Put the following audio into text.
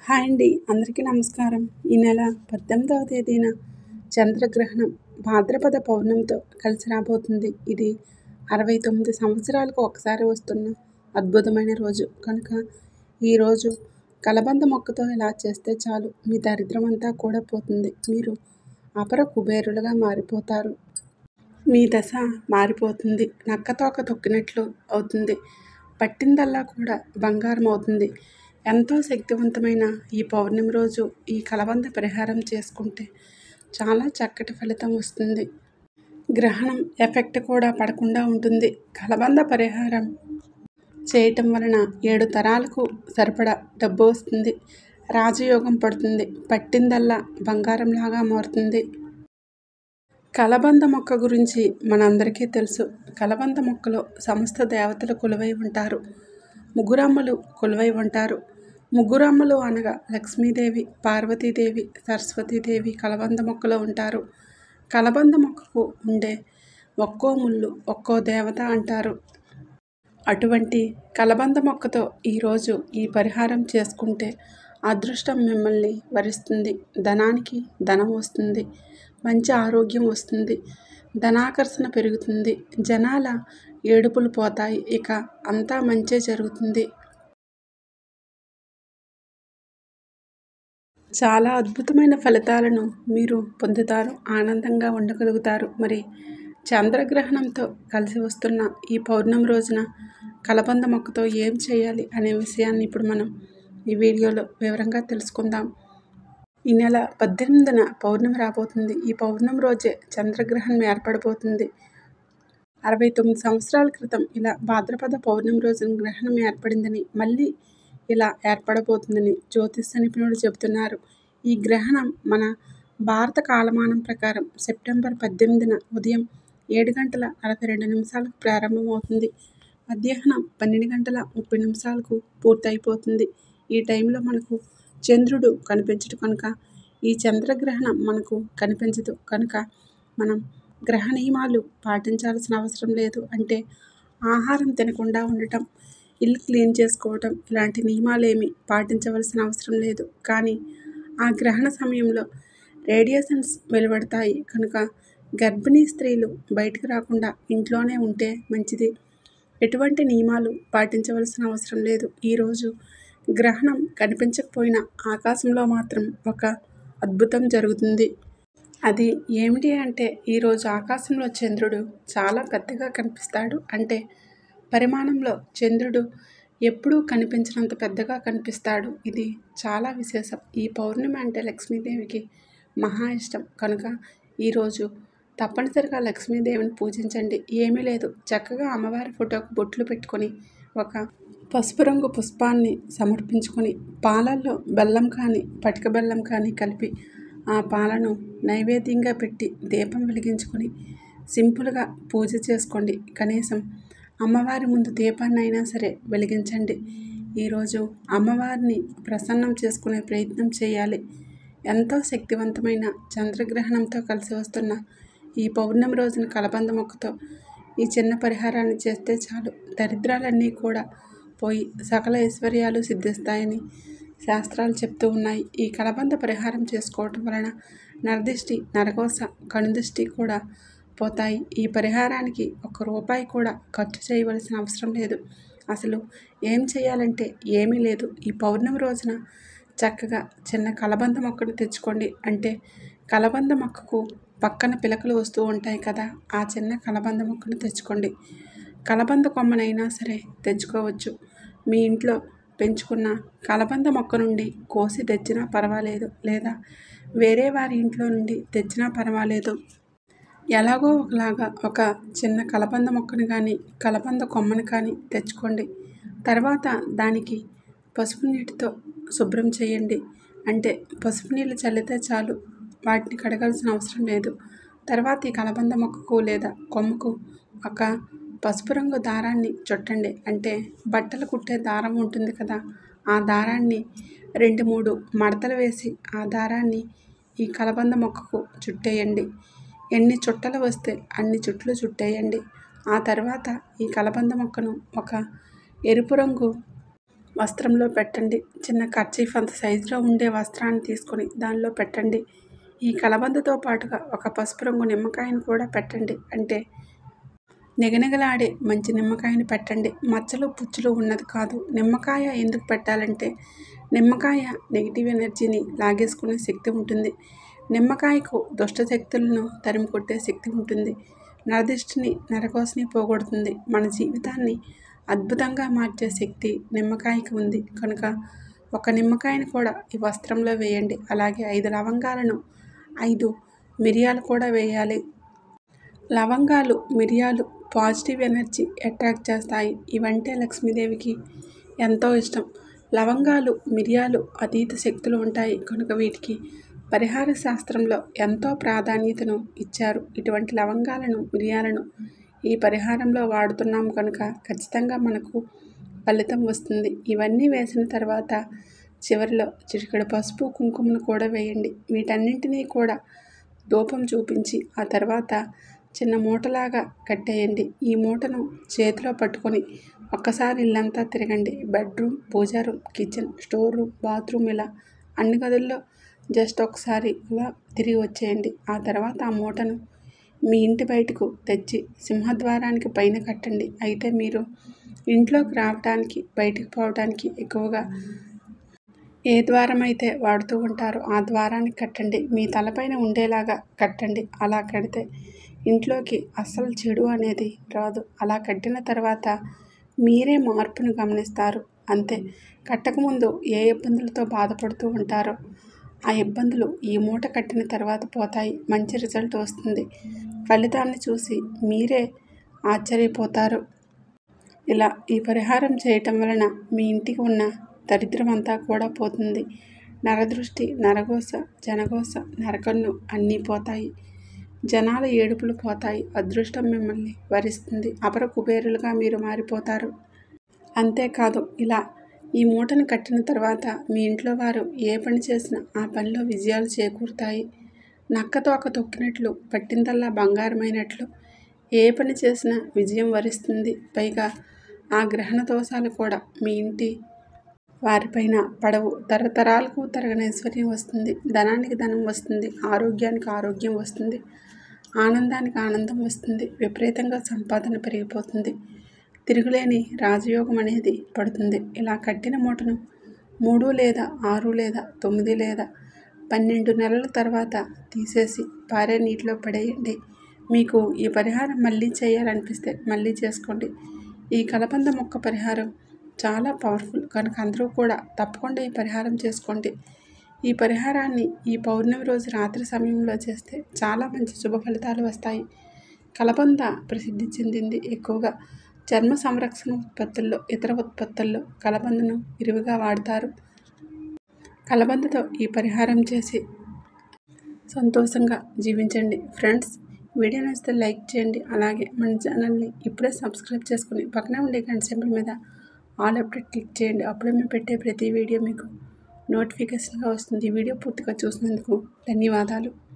hi అండి అందరికీ నమస్కారం ఈ నెల పద్దెనిమిదవ తేదీన చంద్రగ్రహణం భాద్రపద పౌర్ణమితో కలిసి రాబోతుంది ఇది అరవై తొమ్మిది సంవత్సరాలకు ఒకసారి వస్తున్న అద్భుతమైన రోజు కనుక ఈరోజు కలబంద మొక్కతో ఇలా చేస్తే చాలు మీ దరిద్రం అంతా కూడా పోతుంది మీరు అపర కుబేరులుగా మారిపోతారు మీ దశ మారిపోతుంది నక్కతోక తొక్కినట్లు అవుతుంది పట్టిందల్లా కూడా బంగారం అవుతుంది ఎంతో శక్తివంతమైన ఈ పౌర్ణమి రోజు ఈ కలబంద పరిహారం చేసుకుంటే చాలా చక్కటి ఫలితం వస్తుంది గ్రహణం ఎఫెక్ట్ కూడా పడకుండా ఉంటుంది కలబంద పరిహారం చేయటం వలన ఏడు తరాలకు సరిపడా డబ్బు వస్తుంది రాజయోగం పడుతుంది పట్టిందల్లా బంగారంలాగా మారుతుంది కలబంద మొక్క గురించి మనందరికీ తెలుసు కలబంద మొక్కలో సమస్త దేవతలు కొలువై ఉంటారు ముగ్గురమ్మలు కొలువై ఉంటారు ముగ్గురమ్మలు అనగా లక్ష్మీదేవి పార్వతీదేవి సరస్వతీదేవి కలబంద మొక్కలో ఉంటారు కలబంద మొక్కకు ఉండే ఒక్కో ముళ్ళు ఒక్కో దేవత అంటారు అటువంటి కలబంద మొక్కతో ఈరోజు ఈ పరిహారం చేసుకుంటే అదృష్టం మిమ్మల్ని వరిస్తుంది ధనానికి ధనం వస్తుంది మంచి ఆరోగ్యం వస్తుంది ధనాకర్షణ పెరుగుతుంది జనాల ఏడుపులు పోతాయి ఇక అంతా మంచే జరుగుతుంది చాలా అద్భుతమైన ఫలితాలను మీరు పొందుతారు ఆనందంగా ఉండగలుగుతారు మరి చంద్రగ్రహణంతో కలిసి వస్తున్న ఈ పౌర్ణమి రోజున కలబంద మొక్కతో ఏం చేయాలి అనే విషయాన్ని ఇప్పుడు మనం ఈ వీడియోలో వివరంగా తెలుసుకుందాం ఈ నెల పద్దెనిమిదిన పౌర్ణమి రాబోతుంది ఈ పౌర్ణమి రోజే చంద్రగ్రహణం ఏర్పడబోతుంది అరవై తొమ్మిది సంవత్సరాల క్రితం ఇలా భాద్రపద పౌర్ణమి రోజున గ్రహణం ఏర్పడిందని మళ్ళీ ఇలా ఏర్పడబోతుందని జ్యోతిష నిపుణులు చెబుతున్నారు ఈ గ్రహణం మన భారత కాలమానం ప్రకారం సెప్టెంబర్ పద్దెనిమిదిన ఉదయం ఏడు గంటల నలభై రెండు నిమిషాలకు ప్రారంభమవుతుంది మధ్యాహ్నం పన్నెండు గంటల ముప్పై నిమిషాలకు పూర్తయిపోతుంది ఈ టైంలో మనకు చంద్రుడు కనిపించడు కనుక ఈ చంద్రగ్రహణం మనకు కనిపించదు కనుక మనం గ్రహ నియమాలు పాటించాల్సిన అవసరం లేదు అంటే ఆహారం తినకుండా ఉండటం ఇల్లు క్లీన్ చేసుకోవటం ఇలాంటి నియమాలేమి పాటించవలసిన అవసరం లేదు కానీ ఆ గ్రహణ సమయంలో రేడియేషన్స్ వెలువడతాయి కనుక గర్భిణీ స్త్రీలు బయటకు రాకుండా ఇంట్లోనే ఉంటే మంచిది ఎటువంటి నియమాలు పాటించవలసిన అవసరం లేదు ఈరోజు గ్రహణం కనిపించకపోయినా ఆకాశంలో మాత్రం ఒక అద్భుతం జరుగుతుంది అది ఏమిటి అంటే ఈరోజు ఆకాశంలో చంద్రుడు చాలా పెద్దగా కనిపిస్తాడు అంటే పరిమాణంలో చంద్రుడు ఎప్పుడూ కనిపించినంత పెద్దగా కనిపిస్తాడు ఇది చాలా విశేషం ఈ పౌర్ణమి అంటే లక్ష్మీదేవికి మహా ఇష్టం కనుక ఈరోజు తప్పనిసరిగా లక్ష్మీదేవిని పూజించండి ఏమీ లేదు చక్కగా అమ్మవారి ఫోటోకు బొట్లు పెట్టుకొని ఒక పసుపు రంగు పుష్పాన్ని సమర్పించుకొని పాలల్లో బెల్లం కానీ పటిక బెల్లం కానీ కలిపి ఆ పాలను నైవేద్యంగా పెట్టి దీపం వెలిగించుకొని సింపుల్గా పూజ చేసుకోండి కనీసం అమ్మవారి ముందు దీపాన్ని అయినా సరే వెలిగించండి ఈరోజు అమ్మవారిని ప్రసన్నం చేసుకునే ప్రయత్నం చేయాలి ఎంతో శక్తివంతమైన చంద్రగ్రహణంతో కలిసి వస్తున్న ఈ పౌర్ణమి రోజున కలబంద మొక్కతో ఈ చిన్న పరిహారాన్ని చేస్తే చాలు దరిద్రాలన్నీ కూడా పోయి సకల ఐశ్వర్యాలు సిద్ధిస్తాయని శాస్త్రాలు చెప్తూ ఉన్నాయి ఈ కలబంద పరిహారం చేసుకోవటం వలన నరదిష్టి నరకోస కనుదిష్టి కూడా పోతాయి ఈ పరిహారానికి ఒక రూపాయి కూడా ఖర్చు చేయవలసిన అవసరం లేదు అసలు ఏం చేయాలంటే ఏమీ లేదు ఈ పౌర్ణమి రోజున చక్కగా చిన్న కలబంద మొక్కను తెచ్చుకోండి అంటే కలబంద మొక్కకు పక్కన పిలకలు వస్తూ ఉంటాయి కదా ఆ చిన్న కలబంద మొక్కను తెచ్చుకోండి కలబంద కొమ్మనైనా సరే తెచ్చుకోవచ్చు మీ ఇంట్లో పెంచుకున్న కలబంద మొక్క నుండి కోసి తెచ్చినా పర్వాలేదు లేదా వేరే వారి ఇంట్లో నుండి తెచ్చినా పర్వాలేదు ఎలాగో ఒకలాగా ఒక చిన్న కలబంద మొక్కను కానీ కలబంద కొమ్మను కానీ తెచ్చుకోండి తర్వాత దానికి పసుపు నీటితో శుభ్రం చేయండి అంటే పసుపు నీళ్ళు చల్లితే చాలు వాటిని కడగాల్సిన అవసరం లేదు తర్వాత ఈ కలబంద మొక్కకు లేదా కొమ్మకు ఒక పసుపు రంగు దారాన్ని చుట్టండి అంటే బట్టలు కుట్టే దారం ఉంటుంది కదా ఆ దారాన్ని రెండు మూడు మడతలు వేసి ఆ దారాన్ని ఈ కలబంద మొక్కకు చుట్టేయండి ఎన్ని చుట్టలు వస్తే అన్ని చుట్లు చుట్టేయండి ఆ తర్వాత ఈ కలబంద మొక్కను ఒక ఎరుపు రంగు వస్త్రంలో పెట్టండి చిన్న కర్చీఫ్ అంత సైజులో ఉండే వస్త్రాన్ని తీసుకొని దానిలో పెట్టండి ఈ కలబందతో పాటుగా ఒక పసుపు రంగు నిమ్మకాయను కూడా పెట్టండి అంటే నిగనిగలాడే మంచి నిమ్మకాయని పెట్టండి మచ్చలు పుచ్చులు ఉన్నది కాదు నిమ్మకాయ ఎందుకు పెట్టాలంటే నిమ్మకాయ నెగిటివ్ ఎనర్జీని లాగేసుకునే శక్తి ఉంటుంది నిమ్మకాయకు దుష్ట శక్తులను తరిమి కొట్టే శక్తి ఉంటుంది నరదిష్టిని నరకోసని పోగొడుతుంది మన జీవితాన్ని అద్భుతంగా మార్చే శక్తి నిమ్మకాయకి ఉంది కనుక ఒక నిమ్మకాయని కూడా ఈ వస్త్రంలో వేయండి అలాగే ఐదు లవంగాలను ఐదు మిరియాలు కూడా వేయాలి లవంగాలు మిరియాలు పాజిటివ్ ఎనర్జీ అట్రాక్ట్ చేస్తాయి ఇవంటే లక్ష్మీదేవికి ఎంతో ఇష్టం లవంగాలు మిరియాలు అతీత శక్తులు ఉంటాయి కనుక వీటికి పరిహార శాస్త్రంలో ఎంతో ప్రాధాన్యతను ఇచ్చారు ఇటువంటి లవంగాలను మిరియాలను ఈ పరిహారంలో వాడుతున్నాం కనుక ఖచ్చితంగా మనకు ఫలితం వస్తుంది ఇవన్నీ వేసిన తర్వాత చివరిలో చిటికెడు పసుపు కుంకుమను కూడా వేయండి వీటన్నింటినీ కూడా ధూపం చూపించి ఆ తర్వాత చిన్న మూటలాగా కట్టేయండి ఈ మూటను చేతిలో పట్టుకొని ఒక్కసారి ఇల్లంతా తిరగండి bedroom puja room kitchen store room bathroom ఇలా అన్ని గదుల్లో జస్ట్ ఒకసారి అలా తిరిగి వచ్చేయండి ఆ తర్వాత ఆ మూటను మీ ఇంటి బయటకు తెచ్చి సింహద్వారానికి పైన కట్టండి అయితే మీరు ఇంట్లోకి రావడానికి బయటికి పోవడానికి ఎక్కువగా ఏ ద్వారం అయితే వాడుతూ ఉంటారో ఆ ద్వారానికి కట్టండి మీ తలపైన ఉండేలాగా కట్టండి అలా కడితే ఇంట్లోకి అస్సలు చెడు అనేది రాదు అలా కట్టిన తర్వాత మీరే మార్పును గమనిస్తారు అంతే కట్టకముందు ఏ ఇబ్బందులతో బాధపడుతూ ఉంటారో ఆ ఇబ్బందులు ఈ మూట కట్టిన తర్వాత పోతాయి మంచి రిజల్ట్ వస్తుంది ఫలితాన్ని చూసి మీరే ఆశ్చర్యపోతారు ఇలా ఈ పరిహారం చేయటం వలన మీ ఇంటికి ఉన్న దరిద్రం అంతా కూడా పోతుంది నరదృష్టి నరగోస జనగోస నరకన్ను అన్నీ పోతాయి జనాల ఏడుపులు పోతాయి అదృష్టం మిమ్మల్ని వరిస్తుంది అపర కుబేరులుగా మీరు మారిపోతారు అంతేకాదు ఇలా ఈ మూటను కట్టిన తర్వాత మీ ఇంట్లో వారు ఏ పని చేసినా ఆ పనిలో విజయాలు చేకూరుతాయి నక్కతోక తొక్కినట్లు పట్టిందల్లా బంగారమైనట్లు ఏ పని చేసినా విజయం వరిస్తుంది పైగా ఆ గ్రహణ దోషాలు కూడా మీ ఇంటి వారిపైన పడవు తరతరాలకు తరగని ఐశ్వర్యం వస్తుంది ధనానికి ధనం వస్తుంది ఆరోగ్యానికి ఆరోగ్యం వస్తుంది ఆనందానికి ఆనందం వస్తుంది విపరీతంగా సంపాదన పెరిగిపోతుంది తిరుగులేని రాజయోగం అనేది పడుతుంది ఇలా కట్టిన మూటను మూడు లేదా ఆరు లేదా తొమ్మిది లేదా పన్నెండు నెలల తర్వాత తీసేసి పారే నీటిలో పడేయండి మీకు ఈ పరిహారం మళ్ళీ చేయాలనిపిస్తే మళ్ళీ చేసుకోండి ఈ కలబంద మొక్క పరిహారం చాలా పవర్ఫుల్ కనుక అందరూ కూడా తప్పకుండా ఈ పరిహారం చేసుకోండి ఈ పరిహారాన్ని ఈ పౌర్ణమి రోజు రాత్రి సమయంలో చేస్తే చాలా మంచి శుభ ఫలితాలు వస్తాయి కలబంద ప్రసిద్ధి చెందింది ఎక్కువగా చర్మ సంరక్షణ ఉత్పత్తుల్లో ఇతర ఉత్పత్తుల్లో కలబందను విరివిగా వాడతారు కలబందతో ఈ పరిహారం చేసి సంతోషంగా జీవించండి ఫ్రెండ్స్ వీడియో నచ్చితే లైక్ చేయండి అలాగే మన ఛానల్ని ఇప్పుడే సబ్స్క్రైబ్ చేసుకుని పక్కనే ఉండే గంట సింబల్ మీద ఆల్ అప్డేట్ క్లిక్ చేయండి అప్పుడే మేము పెట్టే ప్రతి వీడియో మీకు నోటిఫికేషన్గా వస్తుంది ఈ వీడియో పూర్తిగా చూసినందుకు ధన్యవాదాలు